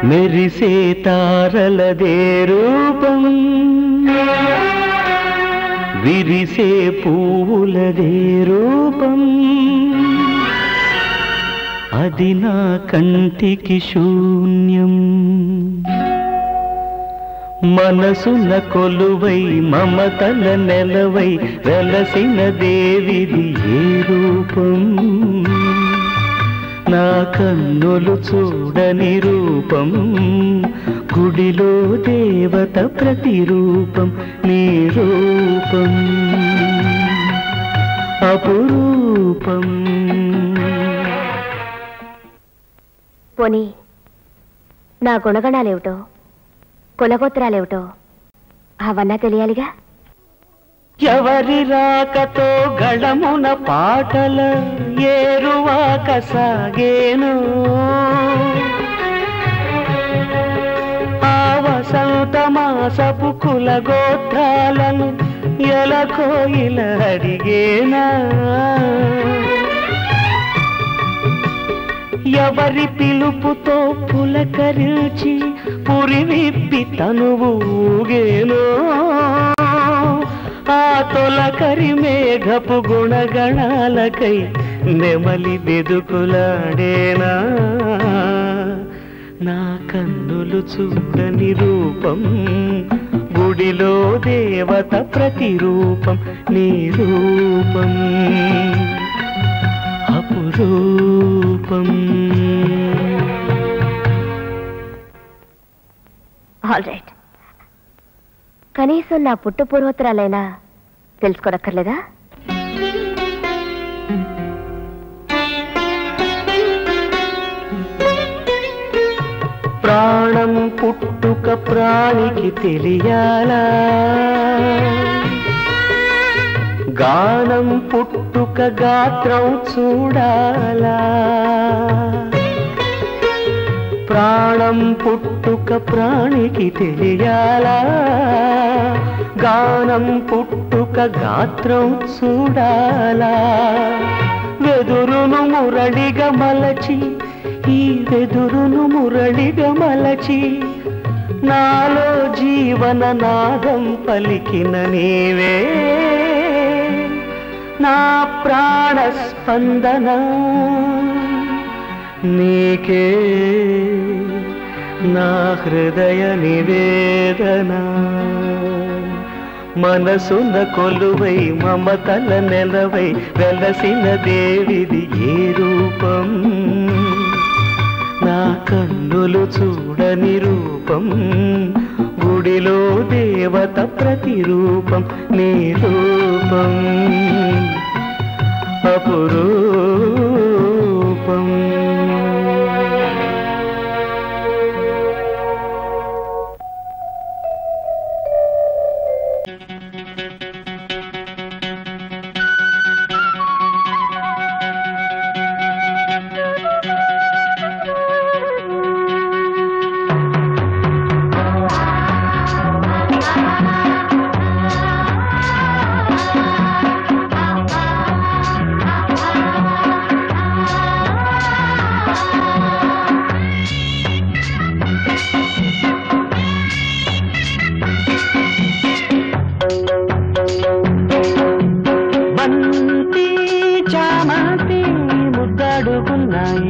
మెరిసే తారలదే రూపం విరిసే పువ్వులదే రూపం అది నా కంటికి శూన్యం మనసున కొలువై మమతల నెలవై వెలసిన దేవిది ఏ రూపం నా కన్నులు చూడని రూపం గుడిలో దేవత ప్రతిరూపం నీ రూపం అపురూపం పోనీ నా గుణగణాలేమిటో కులగోత్రాలేమిటో అవన్నా తెలియాలిగా ఎవరి రాకతో గళమున పాటల ఏరువాక సాగేను ఆ వసంత మాసపు కుల గోత్రాలను ఎలకోయిల అడిగేనా ఎవరి పిలుపుతో పులకరించి పురి విప్పి తనువు ఊగేనో ఆ తొలకరి మేఘపు గుణగణాలకై నెమలి బెదుకులాడేనా నా కన్నులు చూడని రూపం గుడిలో దేవత ప్రతిరూపం నీ రూపం అపురూపం ఆల్ రైట్ కనీసం నా పుట్టు పూర్వోత్తరాలైనా తెలుసుకోనక్కర్లేదా ప్రాణం పుట్టుక ప్రాణికి తెలియాలా గానం పుట్టుక గాత్రం చూడాలా ప్రాణం పుట్టుక ప్రాణికి తెలియాలా గానం పుట్టుక గాత్రం చూడాలా వెదురును మురళిగా మలచి ఈ వెదురును మురళిగా మలచి నాలో జీవన నాదం పలికిన నీవే నా ప్రాణ స్పందన నీకే నా హృదయ నివేదన మనసున కొలువై మమతల నెలవై వెలసిన దేవిది ఏ రూపం నా కన్నులు చూడని రూపం గుడిలో దేవత ప్రతిరూపం నీ రూపం అపురూపం బంతి చామంతి ముద్దాడుకున్నాయి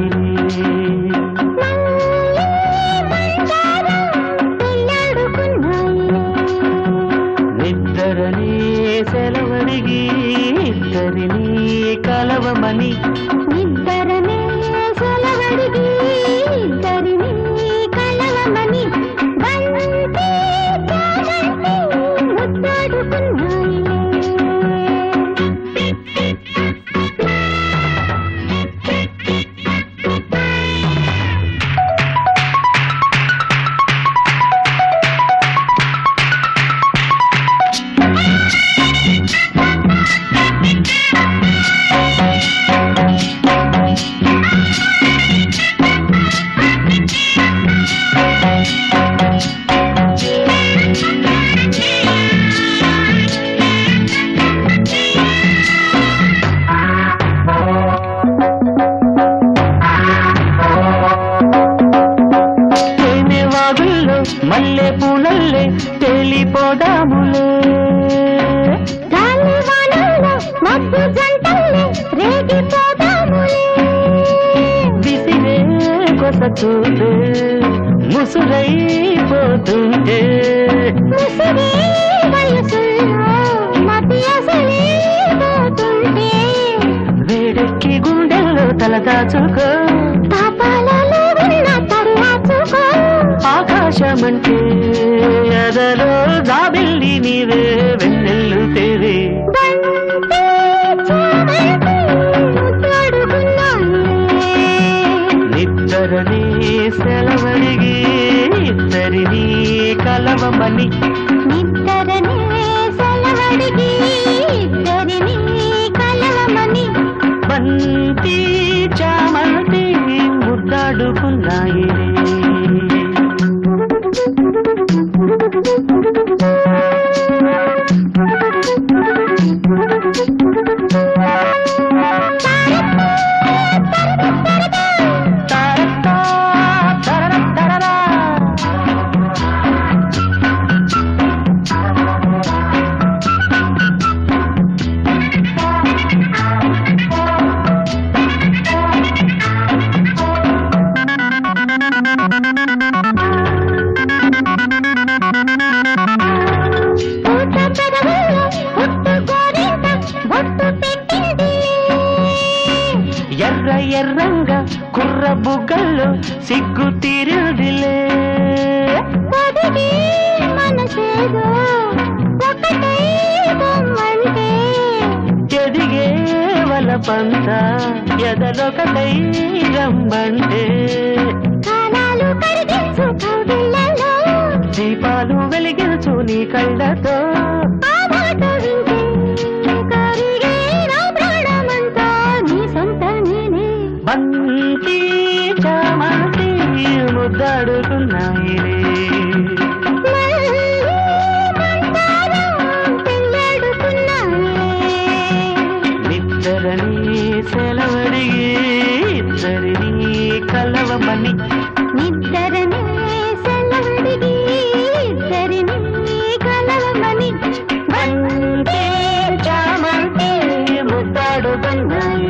నిద్దరని సెలవడిగి ఇద్దరిని కలవమని ఇద్దరనే సెలవడిగి ఇద్దరిని కలవమని బంతి చామంతి ముద్దాడుకున్నాయి చూపే ముసురైపోతుంటే ముసిరే వయసుల్లో మతి అసలే పోతుంటే వేడెక్కి గుండెల్లో తల దాచుకో పాపాలలో ఉన్న తరువాచుకో ఆకాశమంటే ఎదలో జాబిల్లి నీవే వెన్నెల్లు తేవే బంతి చామంతి ముద్దాడుకున్నాయే. నిద్దరని సెలవడిగి ఇద్దరిని కలవమని నిద్దరనే సెలవడిగి ఇద్దరిని కలవమని బంతి చామంతి ముద్దాడుకున్నాయి తరతా, తరర, తరరా. పూత పెదవుల్లో పుట్టు గోరింట బొట్టు పెట్టింది ఎర్ర ఎర్రంగా కుర్ర బుగ్గల్లో సిగ్గు తీరుదిలే పొదిగి మనసేదో ఒకటై బొమ్మంటే ఎదిగే వలపంత ఎదలొకటై రమ్మంటే కాలాలు కరిగించు కౌగిళ్ళలో దీపాలు వెలిగించు నీ కళ్ళతో ఆ మాట వింటే కరిగే నా ప్రాణమంతా నీ సొంత నేనే బంతి చామంతి ముద్దాడుకున్నాయి మళ్ళీ మంటారం పెళ్ళాడుకున్నాయే నిద్దరని సెలవడిగి ఇద్దరిని కలవమని నిద్దరనే సెలవడిగి ఇద్దరిని కలవమని బంతి చామంతి ముద్దాడుకున్నాయి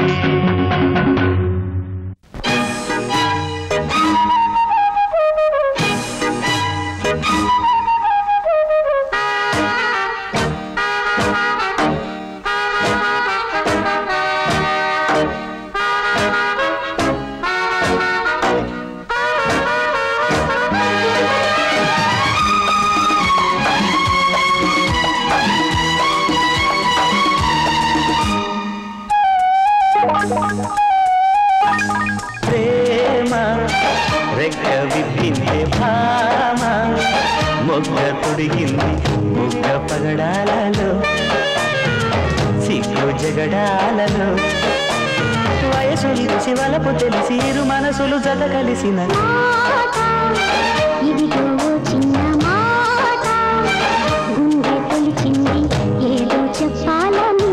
ప్రేమ రెక్క విప్పింది భామ మొగ్గ తొడిగింది మొగ్గ పగడాలలో సిగ్గు జగడాలలో వయసులు శివలపు తెలిసి ఇరు మనసులు జత కలిసిన మాట ఇదిగో చిన్న మాట గుండె తొలిచింది ఏదో చెప్పాలని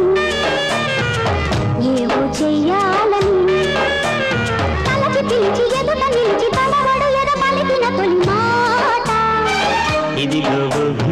ఏవో చెయ్యాలని తలకి పిలిచి ఎదుట నిలిచి తలవడు ఎద పలికిన తొలి మాట ఇదిగో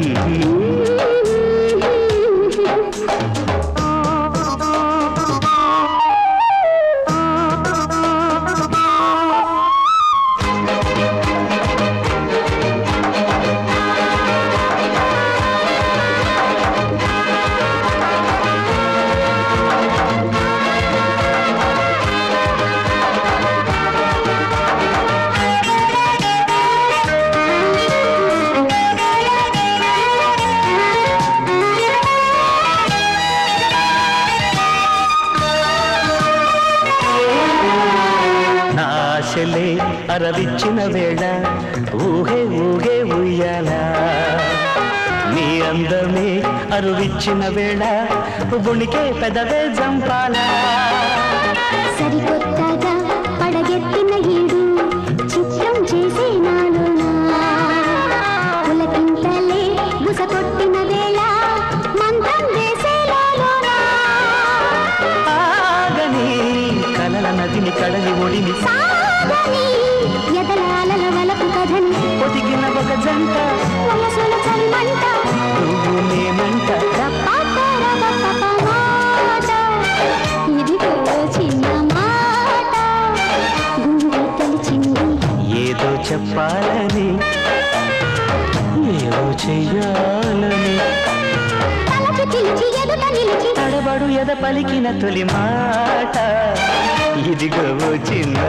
నాశలే అరవిచ్చిన వేళ ఊహే ఊహే ఉయ్యాల నీ అందమే అరువిచ్చిన వేళ బుణికే పెదవే జంపాలా సరికొత్తగా పడగెత్తిన ఈడు చిత్రం చేసే నాలోనా పులకింతలే బుస కొట్టిన వేళ మంత్రం వేసే లోలోనా ఆగని కలల నదిని కడలి ఒడిని సాగని ఎదలాలల వలపు కథని ఒదిగిన ఒక జంట వయసుల చలిమంట నువ్వు నేనంట మాట ఇదిగో చిన్న మాట గుండె తలిచింది చెప్పాలని ఏదో చెయ్యాలని తలకి పిలిచి ఎదుట నిలిచి తడబడు ఎద పలికిన తొలి మాట ఇదిగో చిన్న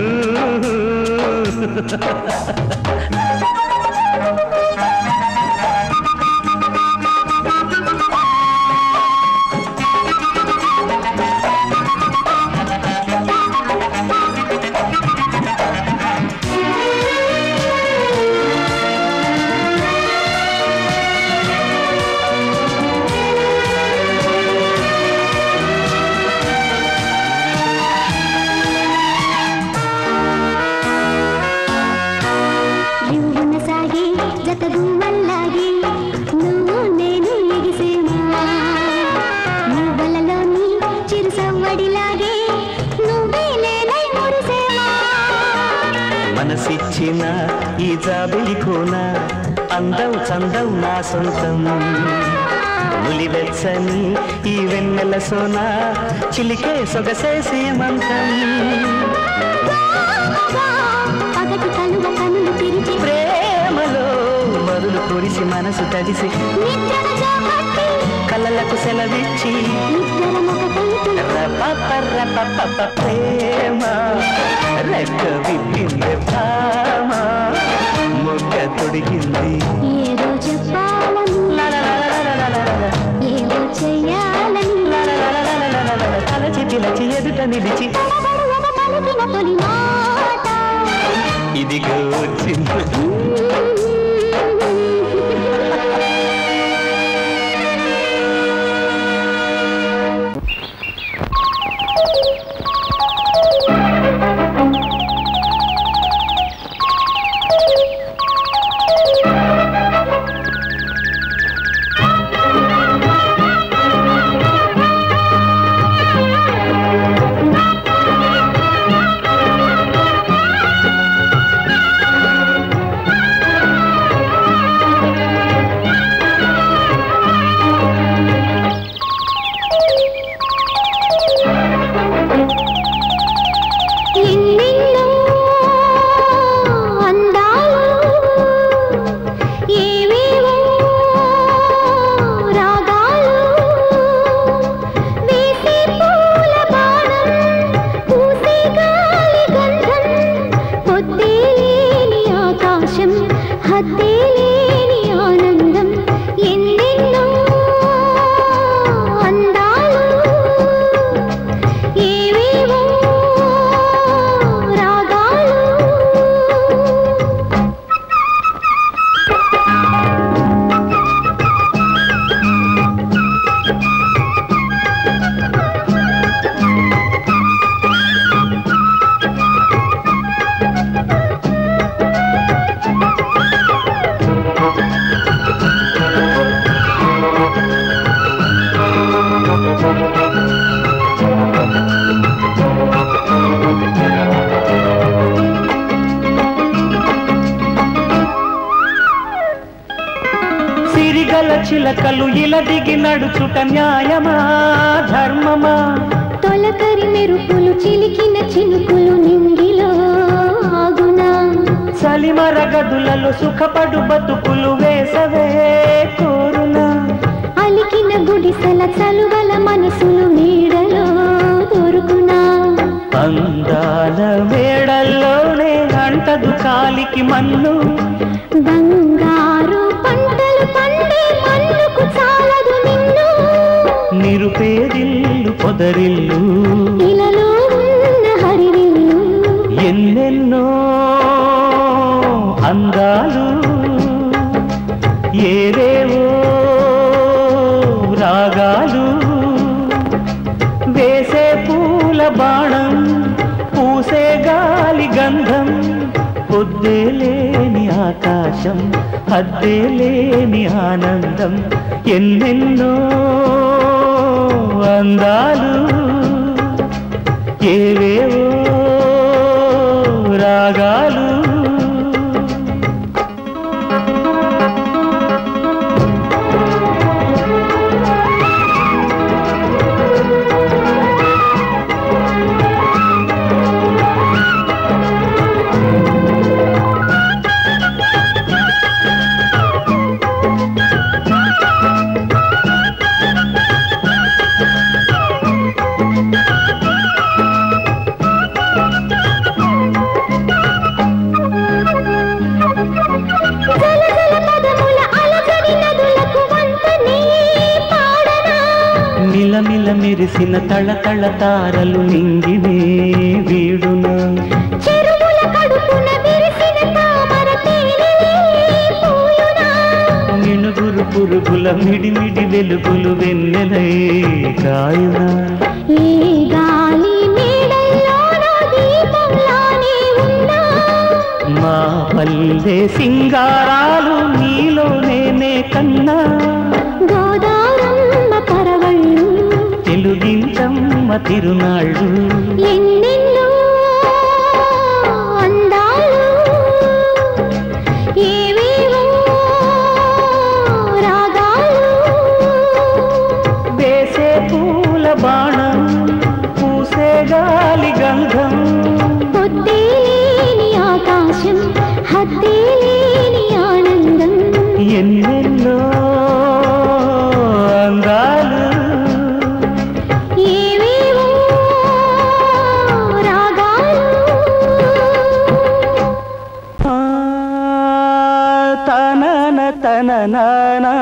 యువన సాగి జత గుమ్మల్లాగి నువ్వు నేను ఎగిసేమా నువ్వులలోని చిరు సవ్వడిలాగే నువ్వే నేనై మురిసేమా మనసిచ్చిన ఈ జాబిలి కోన అందం చందం నా సొంతం నులివెచ్చని ఈ వెన్నెల సోన చిలికే సొగసే సీమంతం పగటి కలువ కనులు తెరిచి ప్రేమలో మరులు కురిసి మనసు తడిసి నిద్రను చేపట్టి కలలకు సెలవిచ్చి నిద్రల మొగకైతే రపప రపపప ప్రేమ రెక్క విప్పింది భామ మొగ్గ తొడిగింది ఏదో చెప్పాలని లలలలలలలలల. ఏదో చెయ్యాలని లలలలలలలలల. తలచి పిలచి ఎదుట నిలిచి తడబడువన పలికిన తొలి మాట ఇదిగో చిన్న ఎన్నెన్నో అందాలు ఏవేవో రాగాలు వేసే పూల బాణం పూసే గాలి గంధం పొద్దే లేని ఆకాశం హద్దే లేని ఆనందం ఎన్నెన్నో అందాలు ఏవేవో రాగాలు సిరిగల చిలకలు ఇలా దిగి నడుచుట న్యాయమా ధర్మమా తొలకరి మెరుపులు చిలికిన చినుకులు నింగిలో ఆగునా చలిమర గదులలో సుఖపడు బతుకులు వేసవే కోరునా అలికిన గుడిసెల చలువల మనసులు నీడలో దొరుకునా అందాల మేడల్లోనే అంటదు కాలికి మన్ను బంగారు పంటలు పండే మన్నుకు చాలదు నిన్ను నిరుపేదిల్లు పొదరిల్లు ఇలలో ఉన్న హరివిల్లు ఎన్నెన్నో అందాలు ఏవేవో రాగాలు వేసే పూల బాణం పూసే గాలి గంధం పొద్దే లేని ఆకాశం హద్దే లేని ఆనందం ఎన్నెన్నో అందాలు ఏవేవో రాగాలు మెరిసిన తళతళ తారలు నింగినే వీడునా చెరువుల కడుపున విరిసిన తామర తేనె పూయునా మిణుగురు పురుగుల మిడిమిడి వెలుగులు వెన్నెలై కాయునా ఈ గాలి నీడల్లోన దీపంలానే ఉన్నా మా పల్లె సింగారాలు నీలో నేనే కన్నా గోదారమ్మ పరవళ్ళు తెలుగించమ్మ తిరునాళ్ళు ఎన్నెన్నో అందాలు ఏవేవో రాగాలు వేసే పూల బాణం పూసే గాలి గంధం పొద్దే లేని ఆకాశం హద్దే లేని ఆనందం ఎన్నెన్నో అందాలు ఏవేవో రాగాలు ఆ, తనన తననానా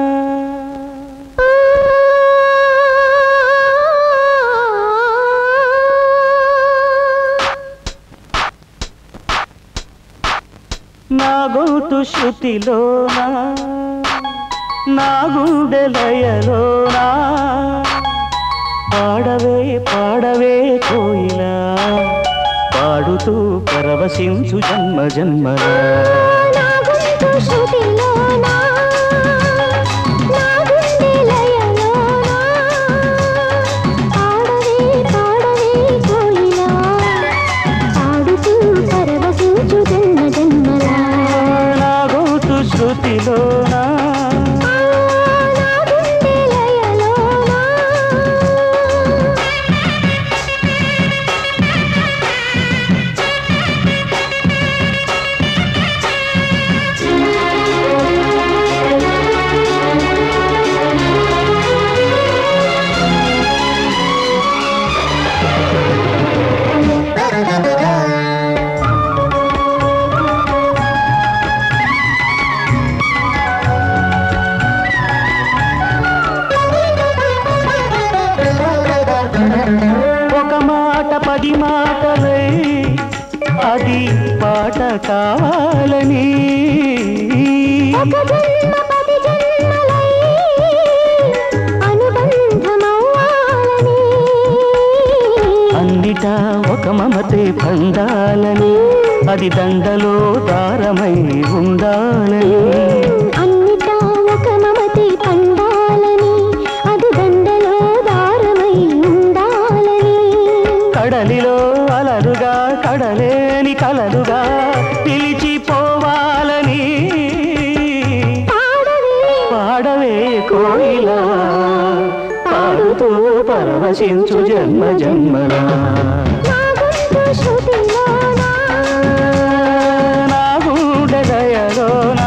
నా గొంతు శృతిలోనా నా గుండె లయలోనా పాడవే పాడవే కోయిలా పాడుతూ పరవశించు జన్మ జన్మలా నా గొంతు శృతిలోనా, నా గుండె లయలోనా, పాడవే పాడవే కోయిలా, పాడుతూ పరవశించు జన్మ జన్మలా. నా గొంతు శృతిలోనా ఆ, నా గుండె లయలోనా, ఒక మాట పది మాటలై అది పాట కావాలని ఒక జన్మ పది జన్మలై అనుబంధమవ్వాలని. అన్నిటా ఒక మమతే పండాలని అది దండలో దారమై ఉండాలని అన్నిటా ఒక మమతే పండాలని అది దండలో దారమై ఉండాలని కడలిలో అలలుగా కడలేని కలలుగా పిలిచిపోవాలని పాడవే పాడవే కోయిలా పాడుతూ పరవశించు జన్మ జన్మలా నా గొంతు శృతిలోనా, నా గుండె దయలోనా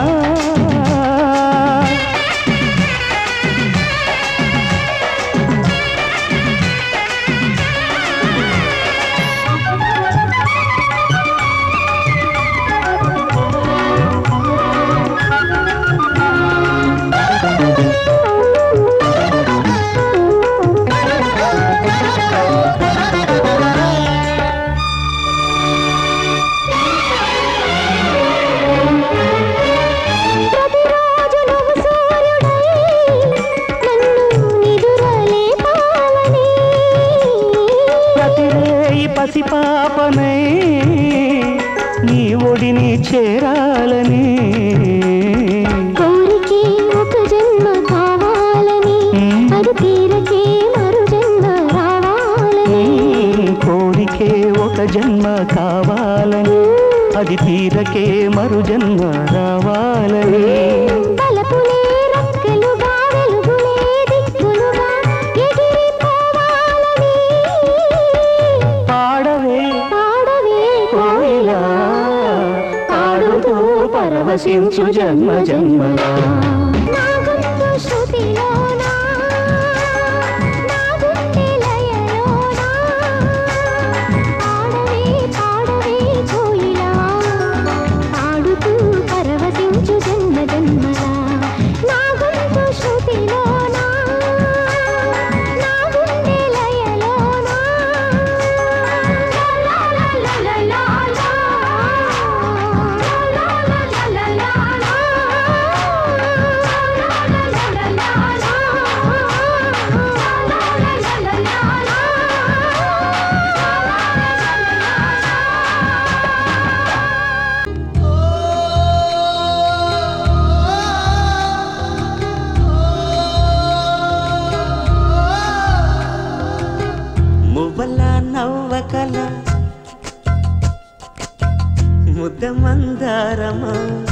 ప్రతిరోజు నువ్వు సూర్యుడై నన్ను నిదురలేపాలని. ప్రతిరేయి పసిపాపనై నీ ఒడిని చేరాలని కోరికే ఒక జన్మ కావాలని అది తీరకే మరు జన్మ రావాలని కోరికే ఒక జన్మ కావాలని అది తీరకే మరు జన్మ రావాలని తలపులే రెక్కలుగా వెలుగులే దిక్కులుగా ఎగిరిపోవాలని పాడవే పాడవే కోయిలా పాడుతూ పరవశించు జన్మ జన్మలా నా గొంతు శృతిలోనా, నా గుండె లయలోనా, పాడవే పాడవే కోయిలా, పాడుతూ పరవశించు జన్మ జన్మలా. నా గొంతు శృతిలోనా, నా గుండె నవ్వకల ముద్ద మందారమా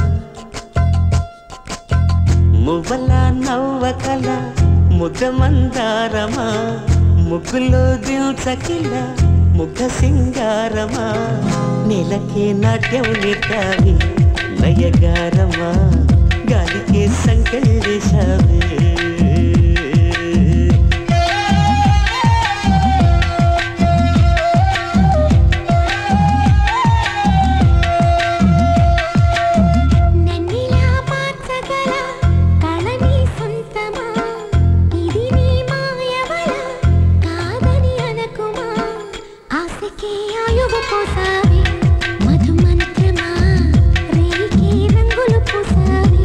మువ్వల నవ్వకల ముద్ద మందారమా ముగ్గులో దిల్చకిల ముగ్ధ సింగారమా నెలకే నాట్యం నెట్టావి నయగారమా గాలికే సంకల్లేశావే నన్నిలా మార్చగల కళని సొంతమా ఇది నీ మాయవల కాదని అనకుమా ఆశకే ఆయువు పోసావి మధు మంత్రమా రేయికి రంగులు పూసావి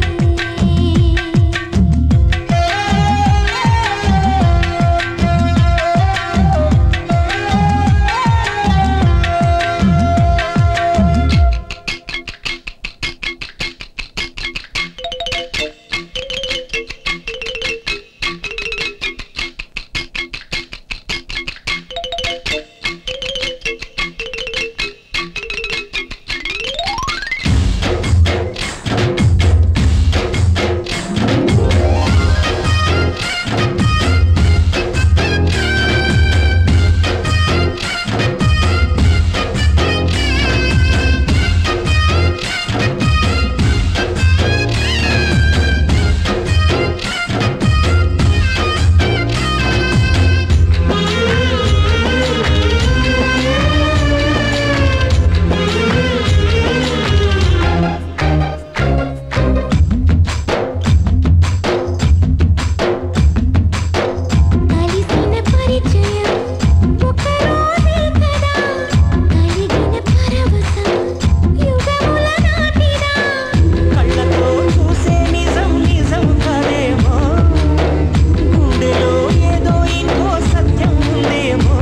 కలిసిన పరిచయం ఒక రోజే కదా కలిగిన పరవశం యుగముల నాటిదా కళ్ళతో చూసే నిజం నిజం కాదేమో గుండెలో ఏదో ఇంకో సత్యం ఉందేమో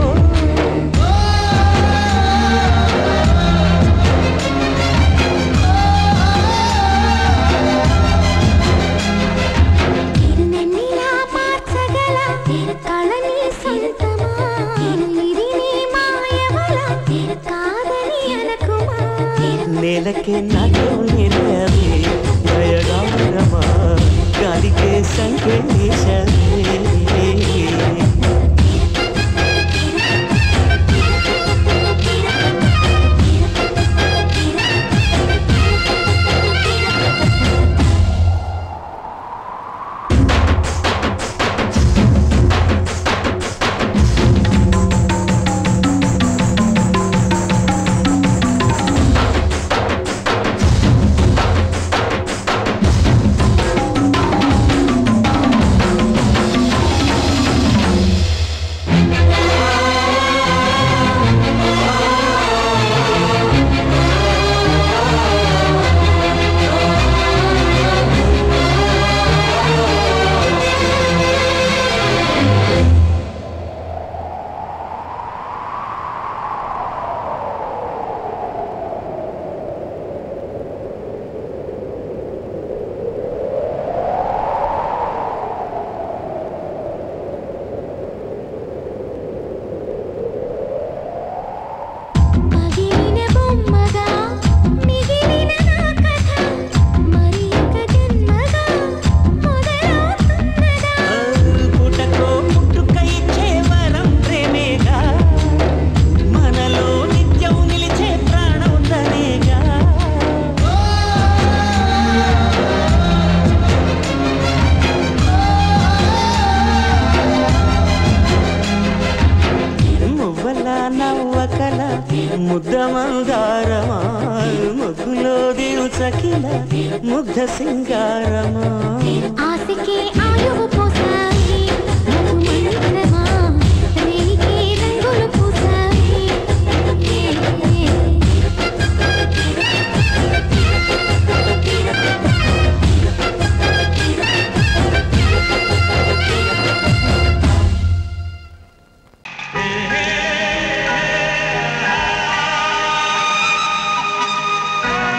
తిరునెన్నిలా మార్చగల కళని సొంతమా ఇది నీ మాయవల కాదని అనకుమా నేలకే నాట్యం నేర్పే దయగారమా గాలికే సంకేశమే పగిలిన బొమ్మగా మిగిలిన నా కథ మరి ఒక జన్మగా మొదలవుతున్నదా పుటకో పుట్టుక ఇచ్చే వరం ప్రేమేగా మనలో నిత్యం నిలిచే ప్రాణం తనేగా మువ్వల నవ్వకల ముద్ద మందారమా ముగ్గులో దిల్చకిల ముగ్ధ సింగారమా ఆశకే ఆయువు పోసాయి మధు మంత్రమా రేయికి రంగులు పూసాయి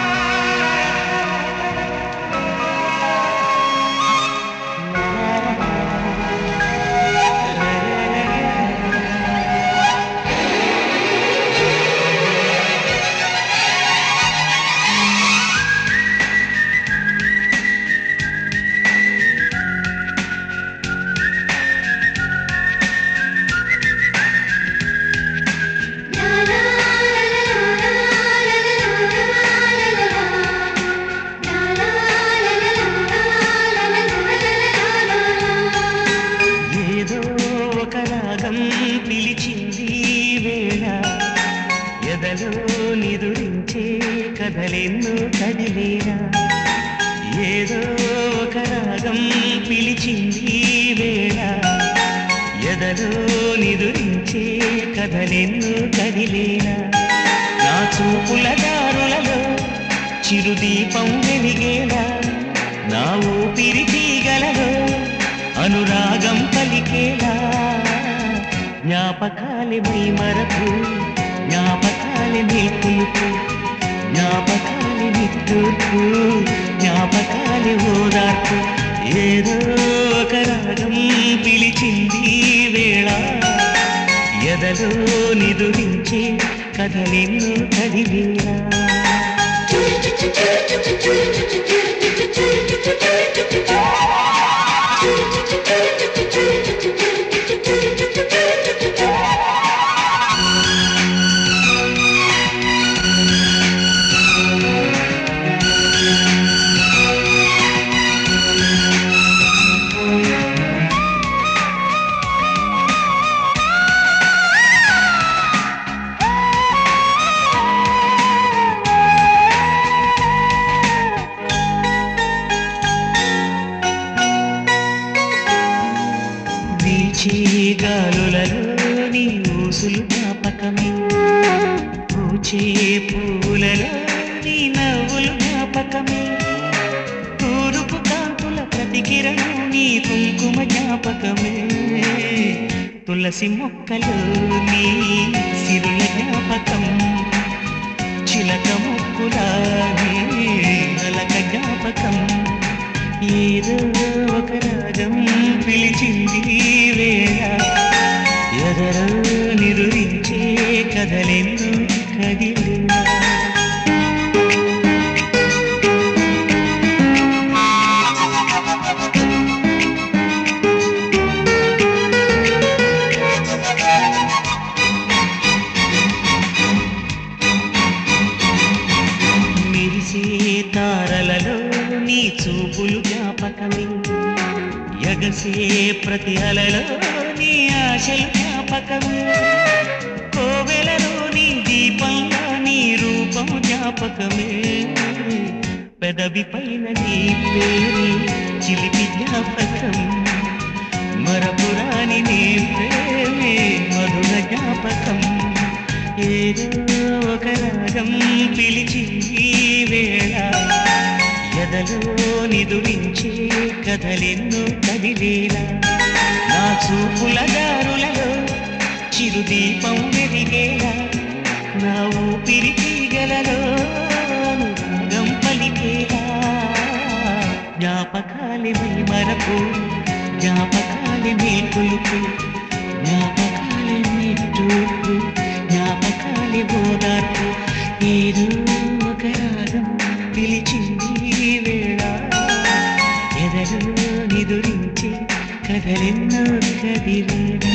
ఆ ఎదలో నిదురించే కథలెన్నో కదిలేరా ఏదో ఒక రాగం పిలిచింది ఈ వేళ ఎదలో నిదురించే కథలెన్నో కదిలేరా నా చూపుల దారులలో చిరుదీపం వెలిగేలా నా ఊపిరి తీగలలో అనురాగం పలికేలా జ్ఞాపకాలి మై మరపు జ్ఞాపకాలి నిల్పులుపు జ్ఞాపకాలి నిట్టూర్పు జ్ఞాపకాలి ఓదార్పు ఏదో ఒక రాగం పిలిచింది ఈ వేళ ఎదలో నిదురించే కథలెన్నో కదిలేరా వీచే గాలులలో నీ ఊసులు జ్ఞాపకమే పూచే పూలలో నీ నవ్వులు జ్ఞాపకమే తూరుపు కాంతుల ప్రతికిరణం నీ కుంకుమ జ్ఞాపకమే తులసి మొక్కలు నీ సిరుల జ్ఞాపకం చిలక ముక్కుల నీ అలక జ్ఞాపకం ఏదో ఒక రాగం పిలిచింది ఈ వేళ ఎదరో నిరురించే కథలెన్నో కదిలేలా మెరిసే తారలలో నీ చూపులు జ్ఞాపకమే ఎగసే ప్రతి అలలో నీ ఆశలు జ్ఞాపకమే కోవెలలో నీ దీపంలో నీ రూపం జ్ఞాపకమే పెదవి పైన నీ పేరు చిలిపి జ్ఞాపకం మరపురాని నీ ప్రేమే మధుర జ్ఞాపకం ఏదో ఒక రాగం పిలిచి ఈ వేళ ఎదలో నిదురించే కథలెన్నో కదిలేలా నా చూపుల దారులలో చిరుదీపం వెలిగేలా నా ఊపిరి తీగలలో అనురాగం పలికేలా జ్ఞాపకాలి మై మరపు జ్ఞాపకాలి మేల్కొలుపు జ్ఞాపకాలి నిట్టూర్పు జ్ఞాపకాలి ఓదార్పు ఏదో ఒక రాగం పిలిచింది ఈ వేళ ఎదలో నిదురించి కథలెన్నో కదిలేనా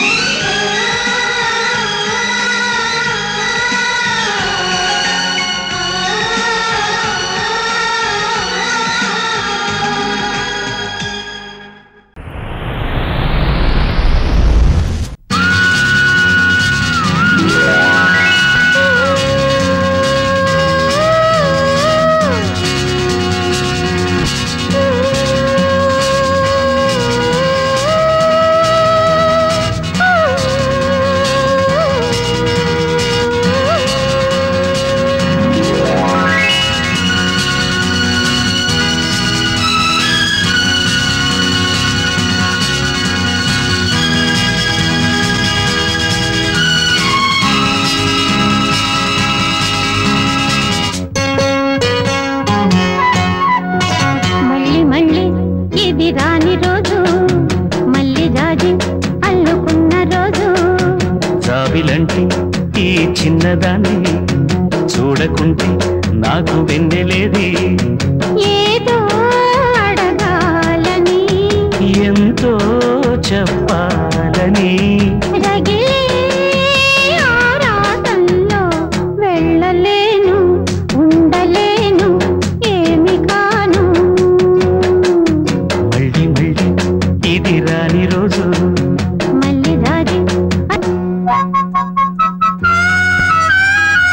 మళ్ళీ మళ్ళీ ఇది రాని రోజు మళ్ళీ జాజి అల్లుకున్న రోజు జాబిలంటే ఈ చిన్నదాన్ని చూడకుంటే నాకు వెన్నెలేది ఏదో అడగాలని ఎంతో చెప్పాలని రగిలే ఆరాటంలో వెళ్ళలేను ఉండలేను ఏమి కాను మళ్ళీ మళ్ళీ ఇది రాని రోజు మళ్ళీ దారి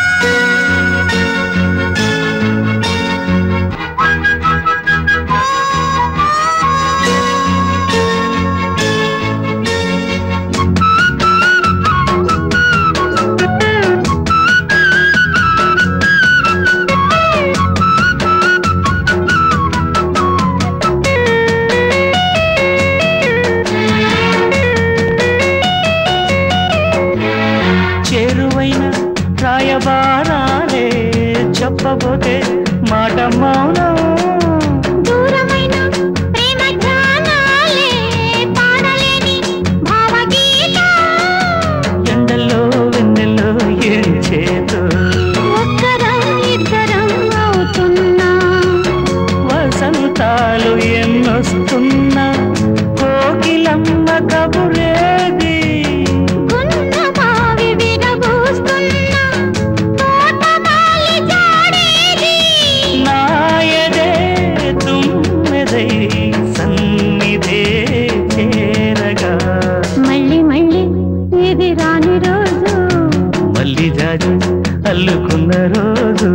అల్లుకున్న రోజు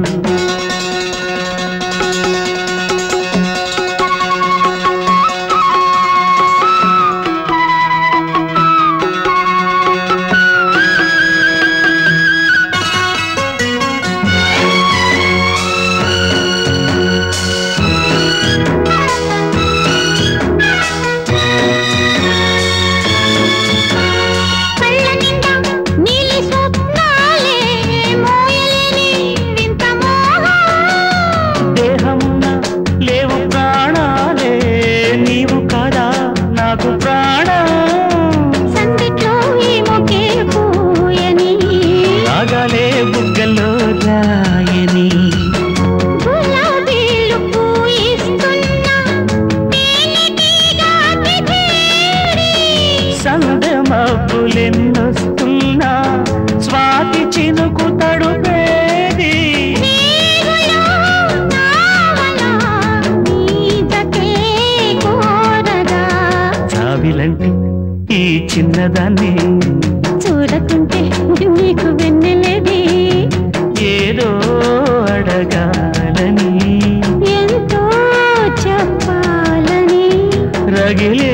కళ్ళ నిండా నీలి స్వప్నాలే మోయలేని వింత మోహం దేహమున లేవు ప్రాణాలే నీవు కదా నాకు ప్రాణం సందిట్లో ఏమొకే పూయని రాగాలే బుగ్గలో రాయని గులాబీలు పూయిస్తున్నా తేనెటీగా తిథేరి సందె మబ్బులెన్నొస్తున్నా స్వాతి చినుకు తడుపేది నీవులో నావలా నీదకే కోరగా చావిలంటి ఈ చిన్నదాన్ని చూడకుంటే నీకు వెన్నెలది ఏదో అడగాలని ఎంతో చెప్పాలని రగిలే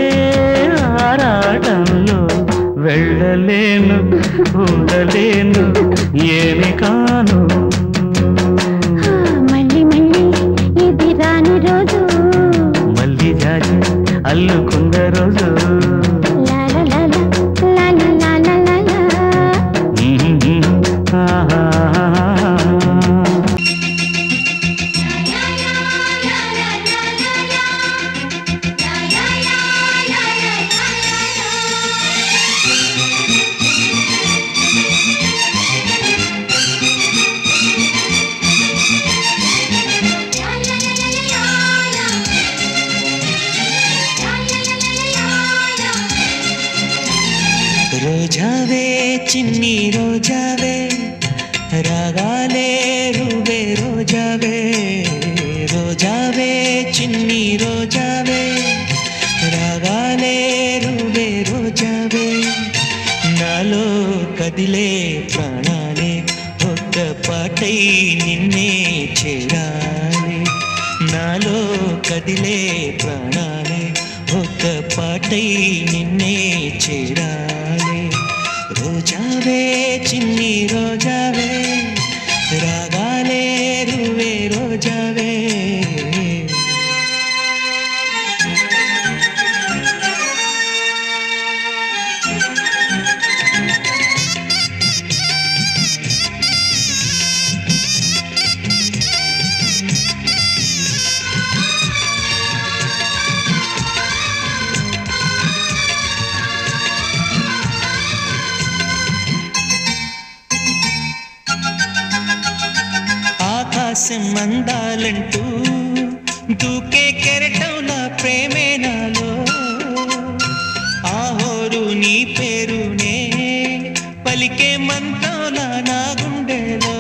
ఆరాటంలో వెళ్ళలేను ఉండలేను ఏమి కాను ఆ, మళ్ళీ మళ్ళీ ఇది రాని రోజు మళ్ళీ జాజి అల్లుకున్న రోజు లాల లాల, లాల లాల లాల. ఆహా. రోజావే చిన్ని రోజావే రాగాలే రువే రోజావే రోజావే చిన్ని రోజావే రాగాలే రువే రోజావే నాలో కదిలే ప్రాణాలే ఒక్క పాటై నిన్నే చేరాలి నాలో కదిలే ప్రాణాలే ఒక్క పాటై నిన్నే చేరాలి రోజావే చిన్ని రోజావే రాగాలే రువే రోజావే ఆకాశం మందాలంటూ దూకే కెరటంలా ప్రేమే నాలో ఆహోరు నీ పేరునే పలికే మంత్రంలా నా గుండెలో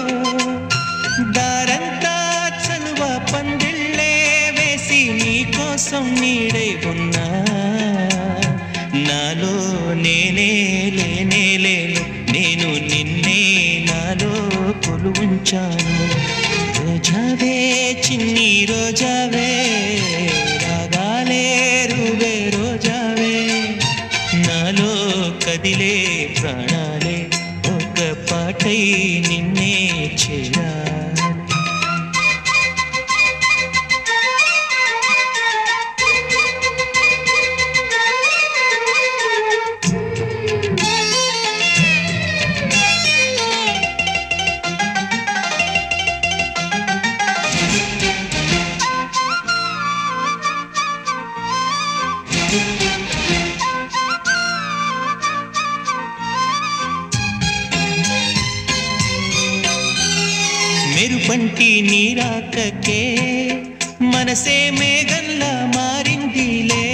దారంతా చలువ పందిళ్ళే వేసి నీ కోసం నీడై ఉన్నా నాలో నేనే లేనే లేను నేను నిన్నే నాలో కొలువుంచాను రోజావే చిన్ని రోజావే రాగాలే రువే రోజావే నాలో కదిలే ప్రాణాలే ఒక పాటై నిన్నే చేయాలి మెరుపంటి నీరాకకే మనసే మేఘంలా మారిందిలే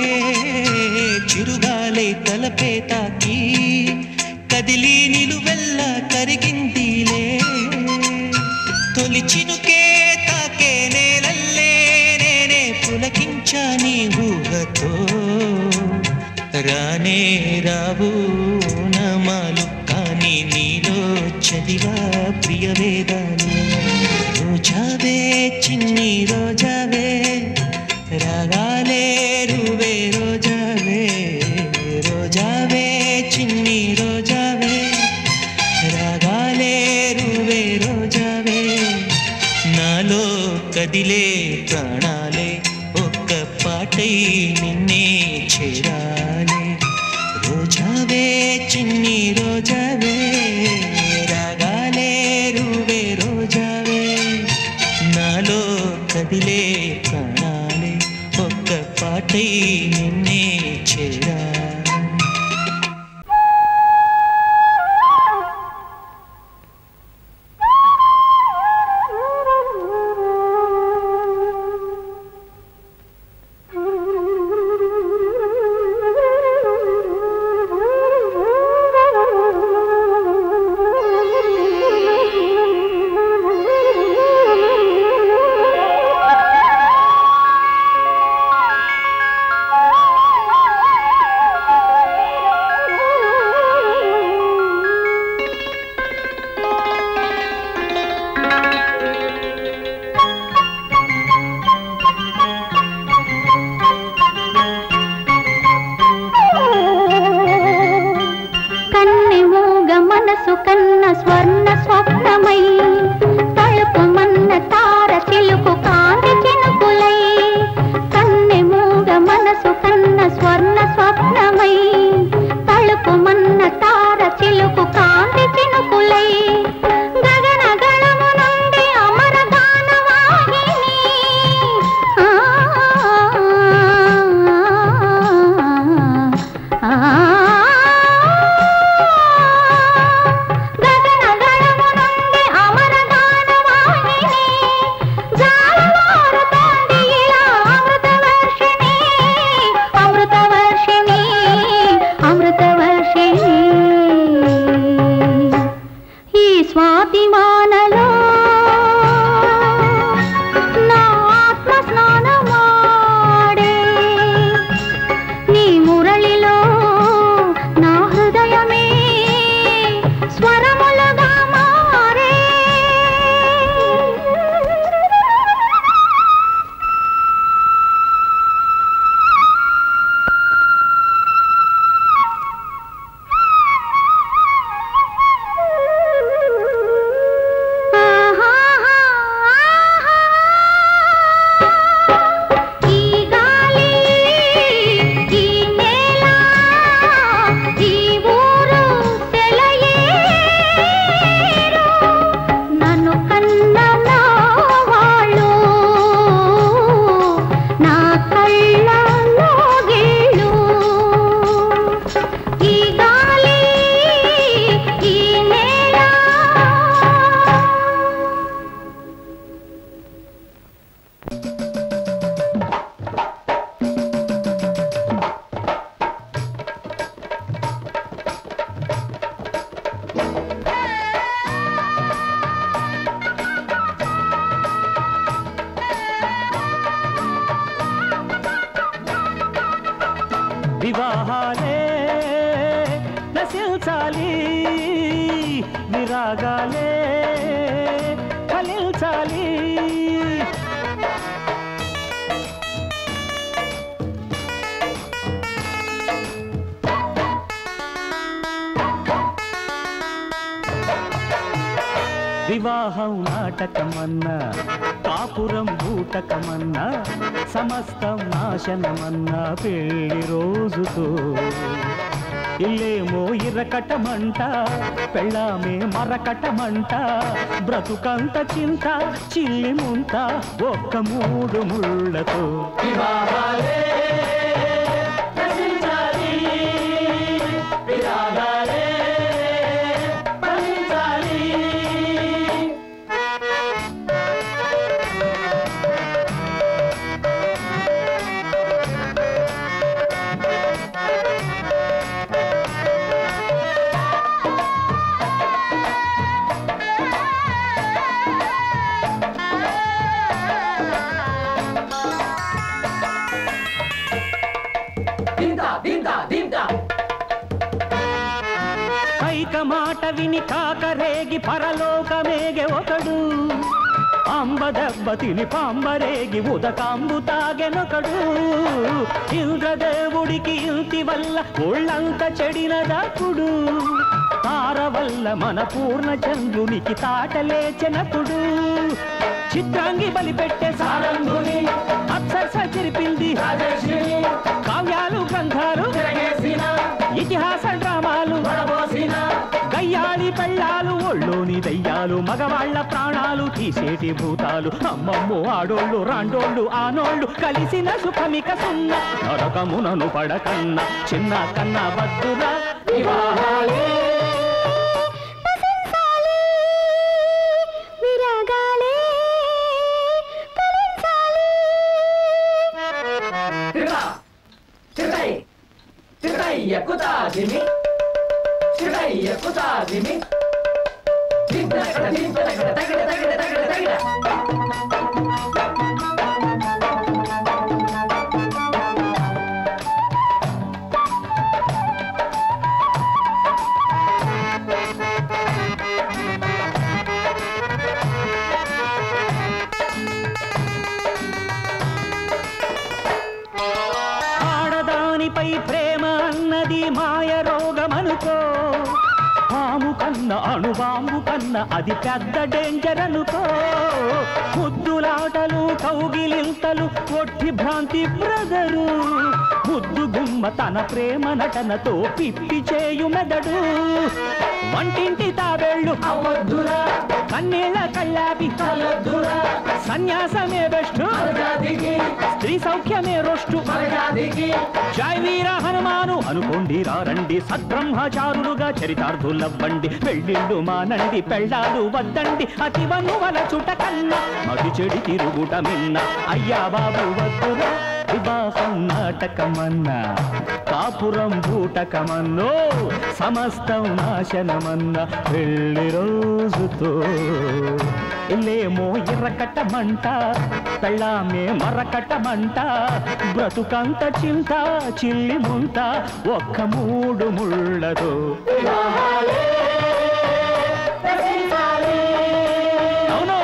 చిరుగాలే తలపే తాకి కదిలి నిలువెల్లా కరిగిందిలే తొలి చినుకే తాకే నేలల్లే నేనే పులకించా నీ ఊహతో రానే రావు నమాలు కానీ నీలో చదివా ప్రియ వేదాలు రోజావే చిన్ని రోజావే రాగాలే రువే రోజావే రోజావే చిన్ని రోజావే రాగాలే రువే రోజావే నాలో కదిలే ప్రాణాలే ఒక్క పాటై నిన్నే చేరాలే రోజావే చిన్ని రోజావే రాగాలే రువే రోజావే నాలో కదిలే ప్రాణాలే ఒక్క పాటై నిన్నే చేరాలే కన్నె మూగ మనసు కన్న స్వర్ణ స్వప్నమై తలుపుమన్న తార చిలుకు కాంతి చినుకులై కన్నె మూగ మనసు కన్న స్వర్ణ స్వప్నమై తలుపుమన్న తార చిలుకు కాంతి చినుకులై గగన గణము నుండి అమర గానవాహిని ఆ గగన గణము నుండి అమర గానవాహిని జాలవారుతోంది ఇలా అమృతవర్షిణి అమృతవర్షిణి అమృతవర్షిణి ఈ స్వాతి వానలో నా ఆత్మ స్నానమాడే నీ మురళిలో నా హృదయమే స్వరములుగా మారే ఈ గాలి ఈ నేల ఈ ఊరు సెలయేరు నన్ను కన్న నా వాళ్ళు నా కళ్ళలో గీళ్ళు ఈ గాలి ఈ నేల వివాహాలే నశించాలి విరాగాలే ఫలించాలి వివాహం నాటకమన్నా కాపురం బూటకమన్నా సమస్తం నాశనమన్నా పెళ్లి రోజుతో ఇల్లేమో ఇరకటమంట పెళ్ళామే మరకటమంట బ్రతుకంత చింత చిల్లి ముంత ఒక్క మూడు ముళ్ళతో వివాహాలే నశించాలి, విరాగాలే ఫలించాలి. విని కాకరేగి పరలోకమేగే ఒకడు అంబ దెబ్బ తిని పాంబరేగి ఉదకాంబు తాగెనొకడు ఇంద్రదేవుడికి ఇంటి వల్ల ఒళ్ళంత చెడినదప్పుడు తార వల్ల మన పూర్ణ చంద్రునికి తాటలేచెనప్పుడు చిత్రాంగి బలి పెట్టే సారంగుని అప్సరస చెరిపింది కావ్యాలు గ్రంథాలు ఇతిహాస డ్రామాలు గయ్యాళి పెళ్ళాలు ఒళ్ళోని దయ్యాలు మగవాళ్ళ ప్రాణాలు తీసేటి భూతాలు అమ్మమ్మో ఆడోళ్ళు రాండోళ్ళు ఆనోళ్ళు కలిసిన సుఖమిక సున్న నరకమునను పడకన్న చిన్న కన్న బద్దురా నశించాలి విరగాలే తొలగించాలి తిరుగా తిరుగై తిరుగై ఎక్కుతా దిమి తిరుగై ఎక్కుతా దిమి దింపనగడ దింపనగడ తగిడ తగిడ తగిడ తగిడ ఆడదానిపై ప్రేమ అన్నది మాయ రోగమనుకో పాము కన్న అణుబాంబు కన్న అది పెద్ద డేంజర్ అనుకో ముద్దులాటలు కౌగిలింతలు ఒట్టి భ్రాంతి బ్రదరు ముద్దు గుమ్మ తన ప్రేమ నటనతో పిప్పి చేయు మెదడు వంటింటి తాబేళ్ళు అవద్దురా కన్నీళ్ళ కళ్ళాపి కలద్దురా సన్యాసమే బెస్ట్ మరగాదికి స్త్రీ సౌఖ్యమే రొష్టు మరగాదికి జై వీర హనుమాను అనుకోండి రారండి సద్బ్రహ్మచారులుగా చరితార్థులవ్వండి పెళ్ళిళ్ళు మానండి పెళ్ళాలు వద్దండి అతి వల చుట కన్నా మతి చెడి తిరుగుట మిన్న అయ్యా బాబు వద్దురా వివాహం నాటకమన్నా కాపురం బూటకమన్నో సమస్తం నాశనమన్న పెళ్లి రోజుతో ఇల్లేమో ఎర్రకట్టమంట పెళ్ళామే మరకట్టమంట బ్రతుకంత చింత చిల్లి ముంత ఒక్క మూడు ముళ్ళతో అవును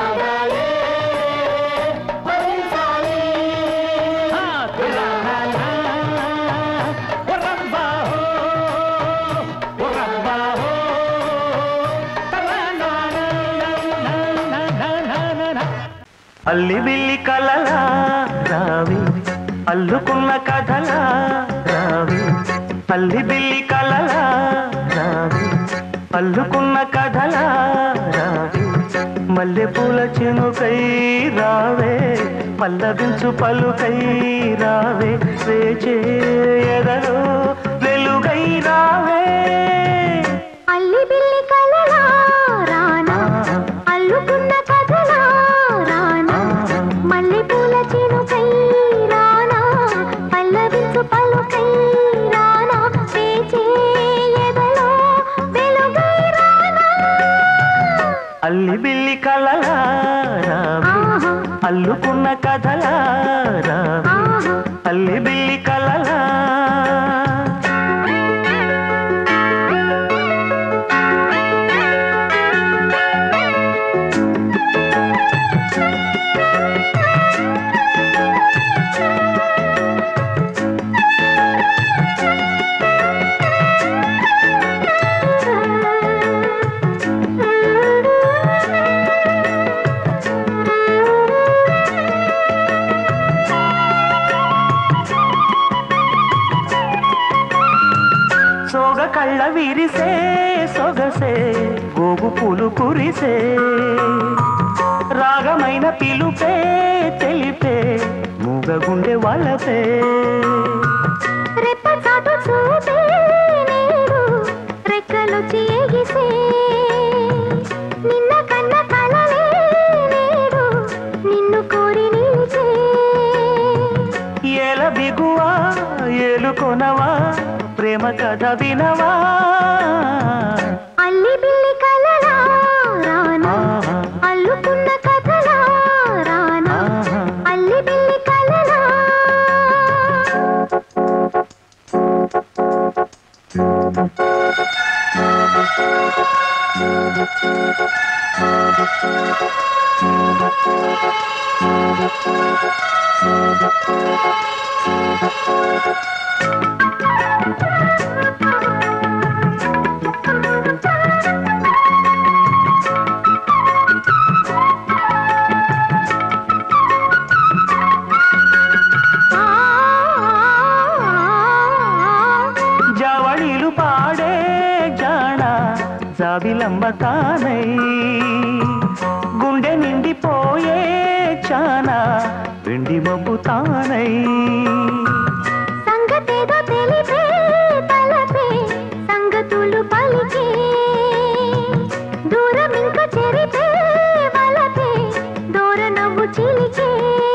ఆ, తిరాలా, ఒరబ్బా హో, ఒరబ్బా హో, తరానా, నా, నా, నా, నా, నా, నా, నా. అల్లి బిల్లి కలలా రావి అల్లుకున్న కథలా రావి అల్లి బిల్లి కలలా రావి అల్లుకున్న కథలా రావి మల్లె పూల చినుకై రావే పల్లవించు పలుకై రావే వేచే ఎదలో వెలుగై రావే అల్లి బిల్లి కలలా రానా అల్లుకున్న కథలా రానా మల్లె పూల చినుకై రానా పల్లవించు పలుకై రానా వేచే ఎదలో వెలుగై రానా అల్లి బిల్లి కలలా రావి ఆహా అల్లుకున్న కథలా రావి ఆహా అల్లి బిల్లి కలలా సోగ కళ్ళ విరిసే సొగసే గోగు పూలు కురిసే రాగమైన పిలుపే తెలిపే మూగగుండె వలసే రెప్పచాటు చూపే నేడు రెక్కలొచ్చి ఎగిసే నిన్న కన్న కలలే నేడు నిన్ను కోరి నిలిచే ఏల బిగువా ఏలుకొనవా ప్రేమ కథ వినవా అల్లి బిల్లి కలలా రానా ఆహా, అల్లుకున్న కథలా రానా ఆహా. అల్లి బిల్లి కలలా ఆ జవళిలు పాడే జాణ జాబిలంబ తానై గుండె నిండిపోయే చాన పిండి మబ్బు తానై సంగతేదో తెలిపే తలపే సంగతులు పలికే దూరం ఇంక చెరిపే వలపే దూర నవ్వు చిలికే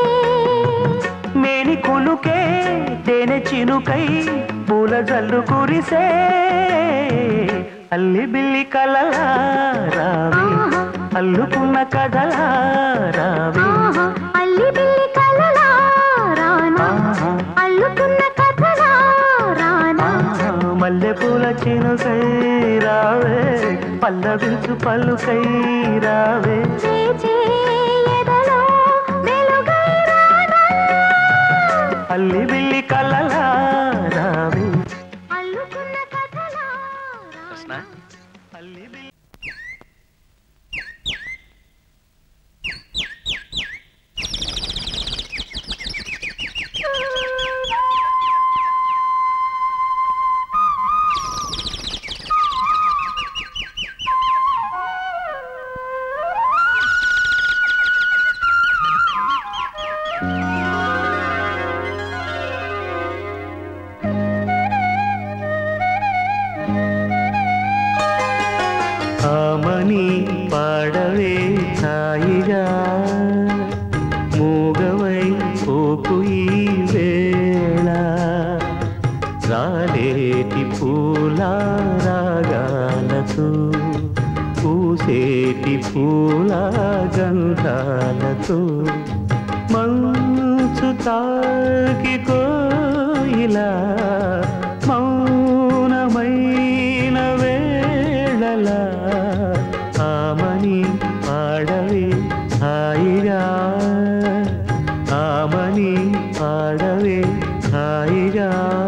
మేని కులుకే తేనె చినుకై పూల జల్లు కురిసే అల్లి బిల్లి కలలా రావి అల్లుకున్న కథలా రావి ఆహా, అల్లి బిల్లి కలలా రానా ఆహా. అల్లుకున్న కథలా రానా ఆహా, మల్లెపూల చినుకై రావే పల్లవించు పలుకై రావే చేచే ఎదలో వెలుగై రానా అల్లి బిల్లి కలలా రావే అల్లుకున్న కథలా రానా అల్లి బిల్లి ఆమని పాడవే హాయిగా మూగవై పోకు ఈ వేళ రాలేటి పూల రాగాలతో పూసేటి పూల గంధాలతో మంచు తాకి కోయిలా మౌనమైన వేళలా ఆమని పాడవే హాయిగా ఆమని పాడవే హాయిగా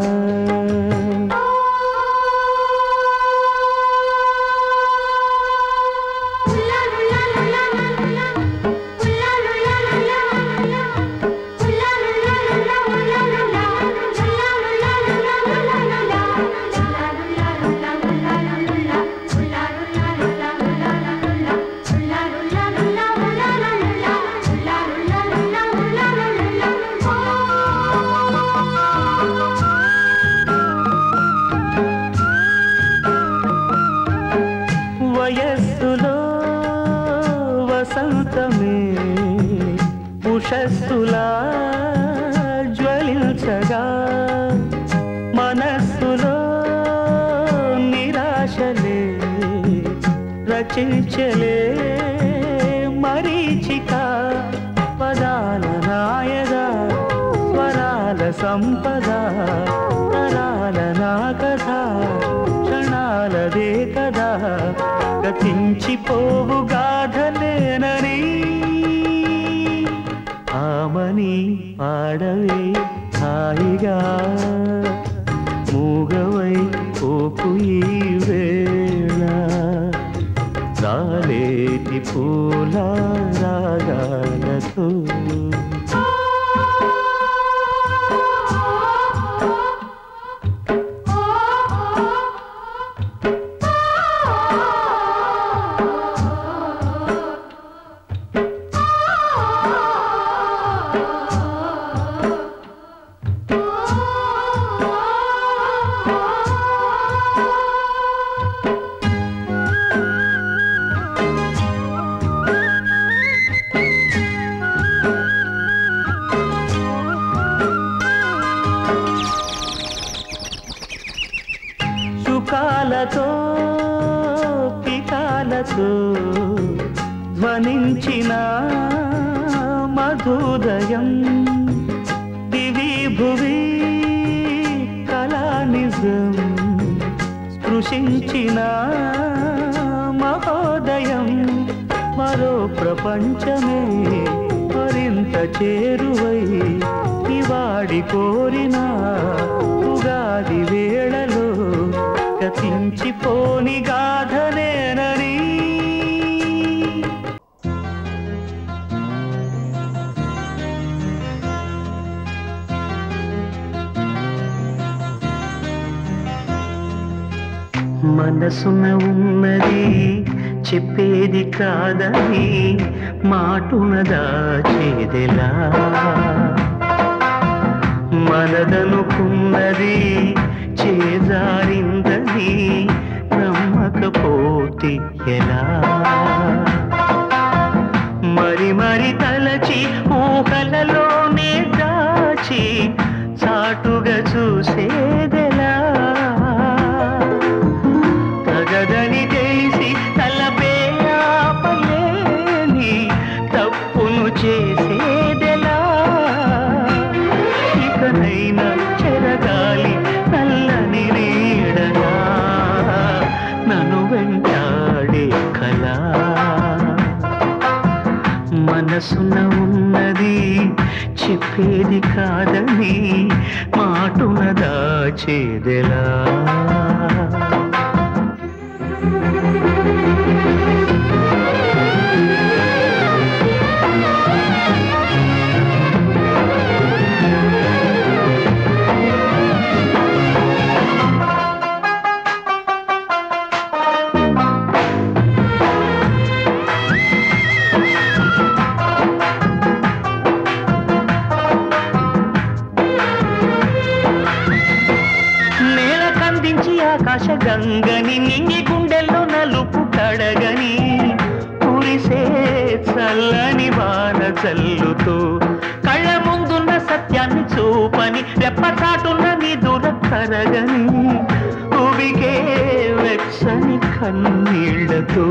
వయస్సులో వసంతమే ఉషస్సులా జ్వలించగా మనస్సులో నిరాశలే రచించలే మరీచిక పదాల నాయగా స్వరాల సంపద తరాల నా కథ క్షణాలదే కదా గతించిపోవు గాథలేనని ఆమని పాడవే హాయిగా మూగవై పోకు ఈ వేళ రాలేటి పూల రాగాలతో సుఖాలతో పికాలతో ధ్వనించిన మధుదయం దివి భువి కళానిజం స్పృశించిన మహోదయం ప్రపంచమే మరింత చేరువై ఇవాడి కోరిన ఉగాది వేళలో గతించిపోని గాథనేనని మనసున ఉన్నది చెప్పేది కాదని మాటున దాచేదెలా మనదనుకున్నది చేజారిందని నమ్మకపోతే ఎలా మరి మరి తలచి ఊహలలోనే దాచి చాటుగా చూసేదెలా తగదని తెలిసి తలపే ఆపలేని తప్పును చేసేదెలా ఇకనైనా చెరగాలి నల్లని నీడలా నన్ను వెంటాడే కళ మనసున ఉన్నది చెప్పేది కాదని మాటున దాచేదెలా నేల కందించి ఆకాశ గంగని నింగి గుండెల్లో నలుపు కడగని కురిసే చల్లని వాన చల్లుతూ కళ్ళ ముందున్న సత్యాన్ని చూపని రెప్పచాటున్న నీ దూర కరగని ఉవికే వెచ్చని కన్నీళ్లతో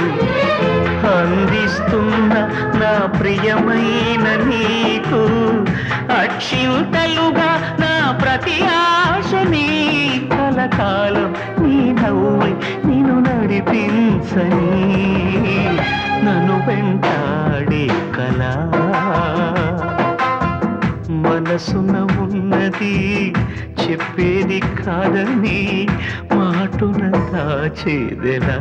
అందిస్తున్న నా ప్రియమైన నీకు అక్షింతలుగా నా ప్రతి ఆశని కలకాలం నీ నవ్వై నేను నడిపించని నన్ను వెంటాడే కళ మనసున ఉన్నది చెప్పేది కాదని మాటున దాచేదెలా